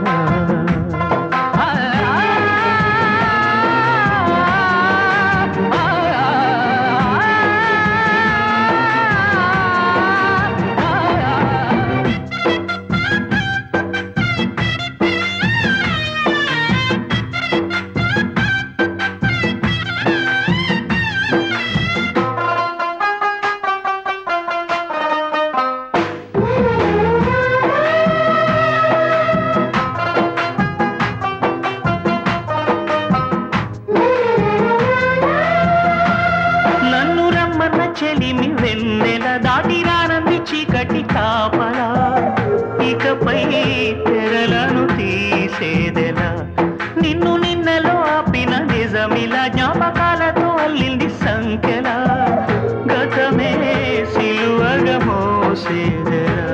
నన్ను రమ్మన్న చెలిమి వెన్నెల దాటి రానంది చీకటి కాపలా ఇకపై తెరలను తీసేదెలా నిన్ను నిన్నలో ఆపిన నిజమిలా జ్ఞాపకాలతో అల్లింది సంఖ్యలా గతమే సిలువగా మోసేదెలా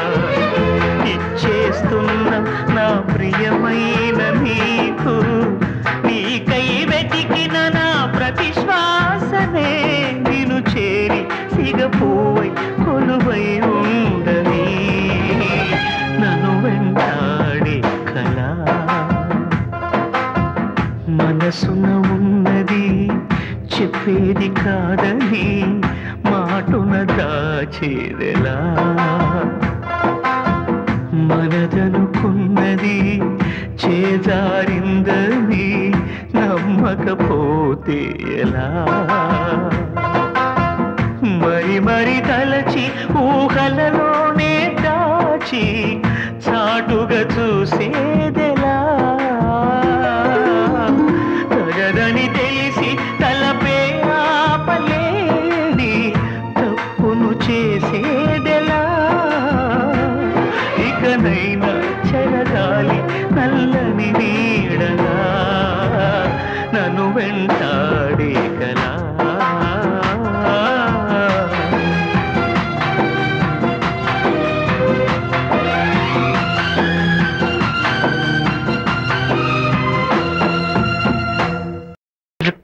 ఇచ్చేస్తున్న నా ప్రియమైన నీకు నీకై వెతికిన నా ప్రతి శ్వాసనే నిన్ను చేరి సిగపోవై కొలువై ఉండని నన్ను వెంటాడే కళ మనసున ఉన్నది చెప్పేది కాదని మాటున దాచేదెలా మనదనుకున్నది చేజారిందని నమ్మకపోతే ఎలా మరి మరి తలచి ఊహలలోనే దాచి చాటుగా చూసేదెలా తగదని తెలిసి తలపే ఆపలేని తప్పును చేసేదెలా ఇకనైనా చెరగాలి నల్లని నీడలా నన్ను వెంటాడే కలా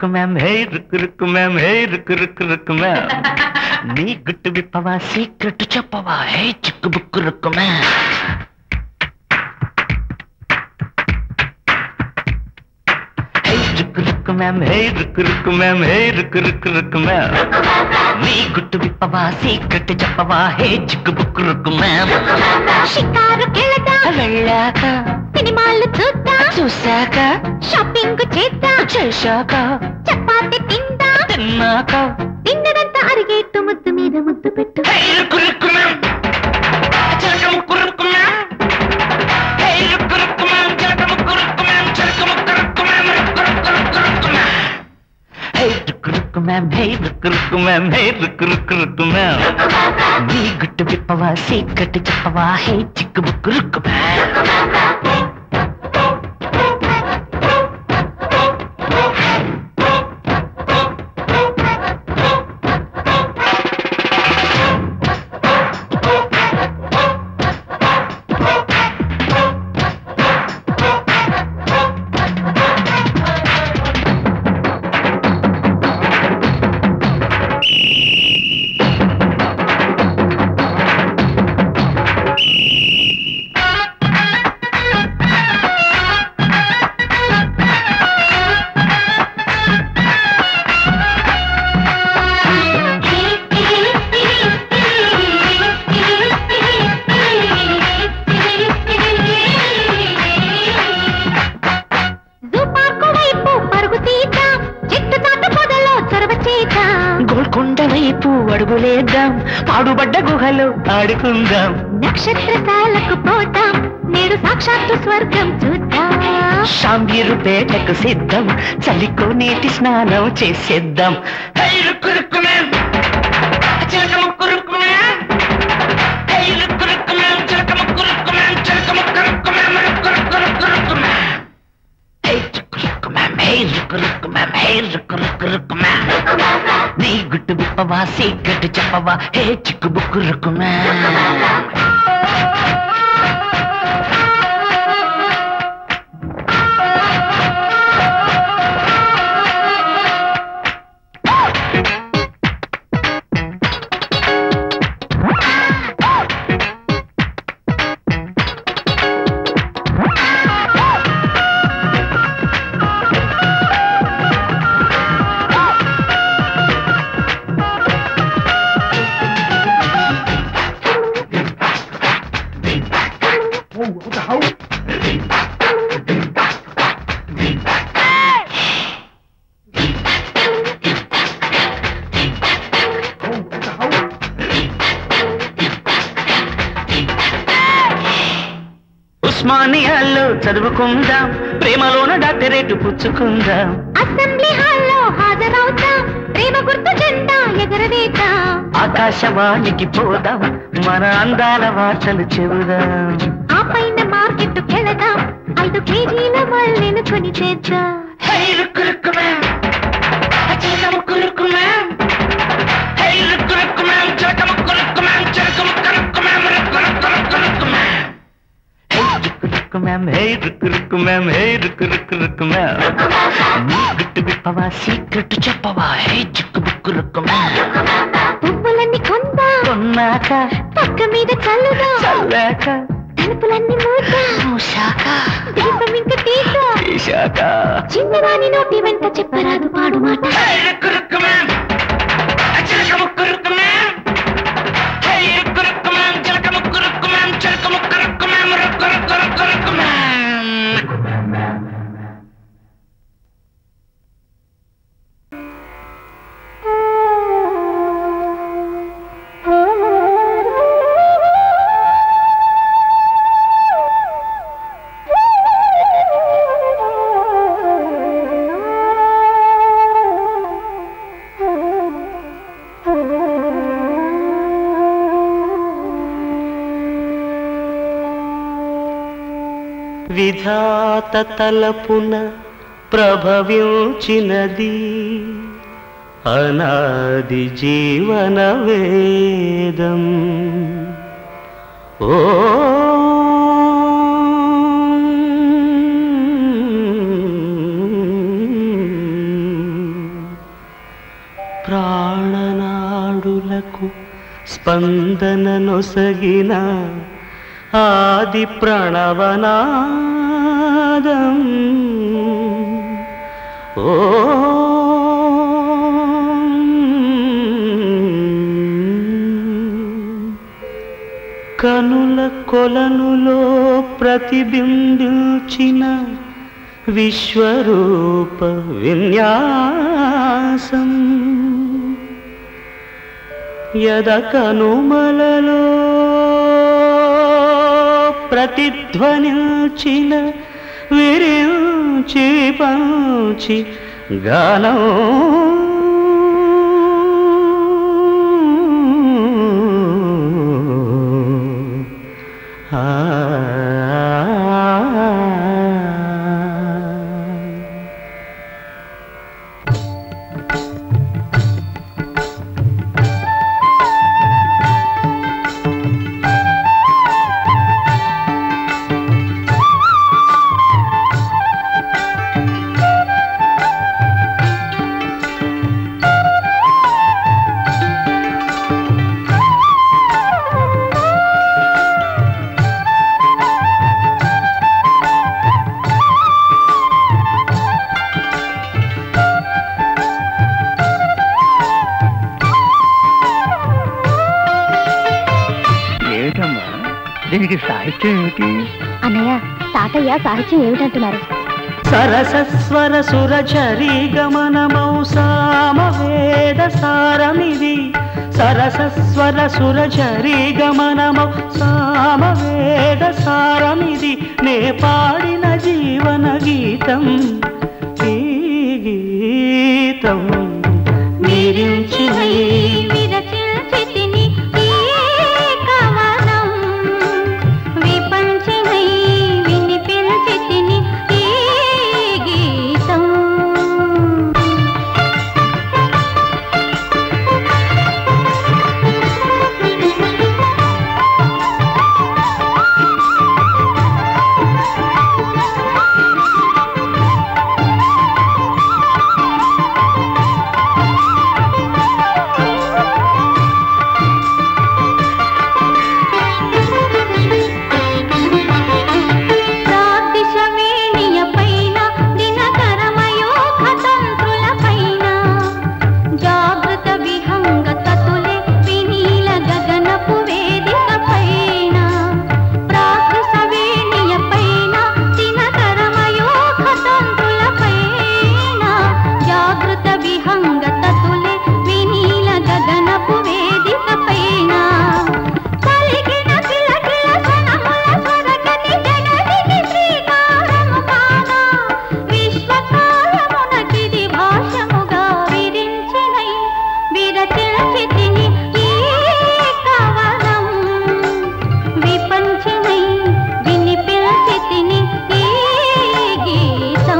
Rukku ma'am hey Rukku Rukku ma'am hey Rukku Rukku Rukku ma'am నీ గుట్టు విప్పవా సీక్రెట్ చెప్పవా హే చిక్కు బుక్కు Rukku ma'am hey Rukku Rukku ma'am hey Rukku Rukku ma'am hey Rukku Rukku Rukku ma'am నీ గుట్టు విప్పవా సీక్రెట్ చెప్పవా హే చిక్కు బుక్కు రుక్కు మ్యామ్ షికారు కెళదా వెళ్ళాక సినిమాలు చూద్దా చూశాక షాపింగ్ చేద్దా చేశాక చపాతి తిందా తిన్నాక తిన్నదంతా అరిగేట్టు ముద్దు మీద ముద్దు పెట్టు హే రుక్కు రుక్కు మ్యామ్ చిలక ముక్కు Rukku ma'am hey Rukku Rukku ma'am చిలక ముక్కు రుక్కు మ్యామ్ చిలక ముక్కు Rukku ma'am Rukku Rukku Rukku Rukku ma'am hey Rukku Rukku ma'am hey Rukku Rukku ma'am hey Rukku Rukku Rukku ma'am నీ గుట్టు విప్పవా సీక్రెట్ చెప్పవా హే చిక్కు బుక్కు రుక్కు మ్యామ్ జూ పార్కు వైపు పరుగు తీద్దాం చెట్టు చాటు పొదలో చొరవ చేద్దాం గోల్కొండ వైపు అడుగులేద్దాం పాడుబడ్డ గుహలో ఆడుకుందాం నక్షత్రశాలకు పోతాం నేడు సాక్షాత్తు స్వర్గం చూద్దాం షాంబీరు పేటకు సిద్ధం చలికో నీటి స్నానం చేసేద్దాం హై రుక్కు రుక్కు మ్యామ్. చిలక ముక్కు Rukku ma'am. Hi Rukku Rukku ma'am. చిలక ముక్కు రుక్కు మ్యామ్. చిలక ముక్కు Rukku ma'am. Rukku Rukku Rukku Rukku ma'am. Hi Rukku Rukku ma'am. Hi Rukku Rukku ma'am. Hi Rukku Rukku Rukku ma'am. నీ గుట్టు విప్పవా సీక్రెట్ చెప్పవా హే చిక్కు బుక్కు రుక్కు మ్యామ్. ఉస్మానియాలో చదువుకుందాం ప్రేమలోన డాక్టరేట్ పుచ్చుకుందాం అసెంబ్లీ హాల్లో హాజరవుతాం ప్రేమ గుర్తు జెండా ఎగరవేద్దాం ఆకాశవాణికి పోదాం మన అందాల వార్తలు చెబుదాం ఆ పైన మార్కెట్ కెళదాం ఐదు కేజీల మల్లెను కొని చేద్దాం హై రుక్కు రుక్కు మ్యామ్. చిలక ముక్కు Rukku ma'am. Hi Rukku Rukku ma'am. చిలక ముక్కు రుక్కు మ్యామ్. చిలక ముక్కు Rukku ma'am. Rukku Rukku Rukku Rukku ma'am. Hi Rukku Rukku ma'am. Hi Rukku Rukku ma'am. Hi Rukku Rukku Rukku ma'am. నీ గుట్టు విప్పవా సీక్రెట్ చెప్పవా హే చిక్కు బుక్కు రుక్కు మ్యామ్. పువ్వులన్నీ కొందాం కొన్నాక పక్క మీద చల్లుదాం చల్లాక తలుపులన్నీ మూద్దాం మూసాక దీపం ఇంక తీద్దాం తీశాక చిన్నదాని నోటి వెంట చెప్పరాదు పాడు మాట హై రుక్కు రుక్కు మ్యామ్. చిలక ముక్కు Rukku ma'am. Hi Rukku Rukku ma'am. చిలక ముక్కు రుక్కు మ్యామ్. చిలక ముక్కు రుక్కు మ్యామ్. రుక్కు రుక్కు రుక్కు రుక్కు మ్యామ్. విధాత తలపున ప్రభవించినది అనాది జీవన వేదం ఓ ప్రాణనాడులకు స్పందన నొసగిన ఆది ప్రణవనాదం ఓ కనుల కొలనులో ప్రతిబింబించిన విశ్వరూప విన్యాసం యద కనుమలలో ప్రతిధ్వనించిన విరించి పంచి గానం ఆ ఏమిటమ్మా దీనికి సాహిత్యం ఏమిటి అన్నయ్య తాతయ్య సాహిత్యం ఏమిటంటున్నారు సరసస్వర సురచరీ గమనమౌ సామవేద సారమిది సరసస్వర సురచరీ గమనమౌ సామవేద సారమిది నే పాడిన జీవన గీతం ఈ గీతం మీరించిన ఈ జాగ్రత్త విహంగ తతులే వినీల గగనపు వేదిక పైన ప్రాకృత వేణియ పైన దినకరమయోగ తంత్రుల పైన జాగృత విహంగ తతులే వినీల గగనపు వేదిక పైన కలిగిన కిలకిల సనముల స్వరగతి జగతికి శ్రీకారము కాగా విశ్వకాలమునకిది భాషముగా విరించినై విరచితిని ఈ కవనం విపంచినై వినిపించితిని ఈ గీతం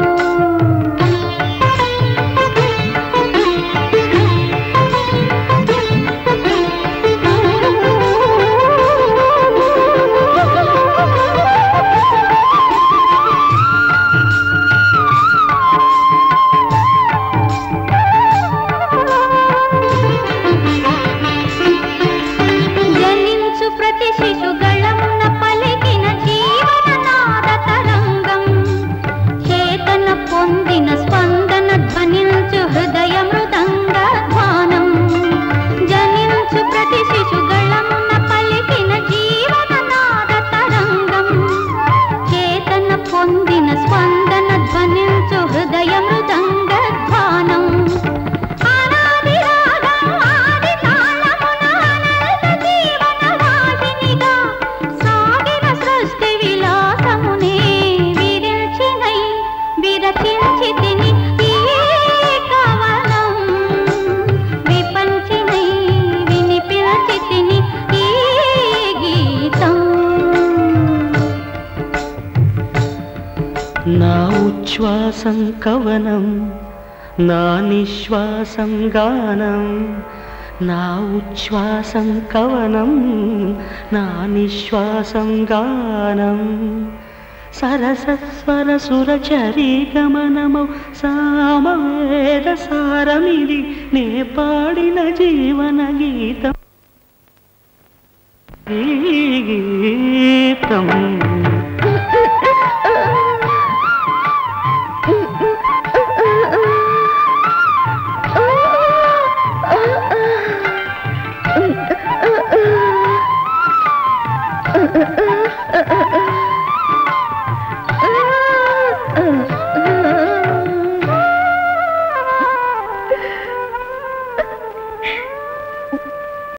జనించు ప్రతి శిశుగళమున పలికిన జీవన నాద తరంగం చేతన పొందిన స్పందన ధ్వనించు హృదయ మృదంగ ధ్వానం జనించు ప్రతి శిశుగళమున పలికిన జీవన నాద తరంగం చేతన పొందిన స్పందన ధ్వనించు హృదయ మృదంగ ధ్వానం అనాది రాగం ఆది తాళమున అనంత జీవన వాహినిగా సాగిన సృష్టి విలాసమునే విరించినై విరచించితిని ఈ కవనం విపంచినై వినిపించితిని ఈ గీతం నా ఉచ్ఛ్వాసం కవనం నా నిశ్వాసం గానం నా ఉచ్ఛ్వాసం కవనం నా నిశ్వాసం గానం సరసస్వర సుర చరీ గమనమౌ సామవేద సారమిది నే పాడిన జీవన గీతం ఈ గీతం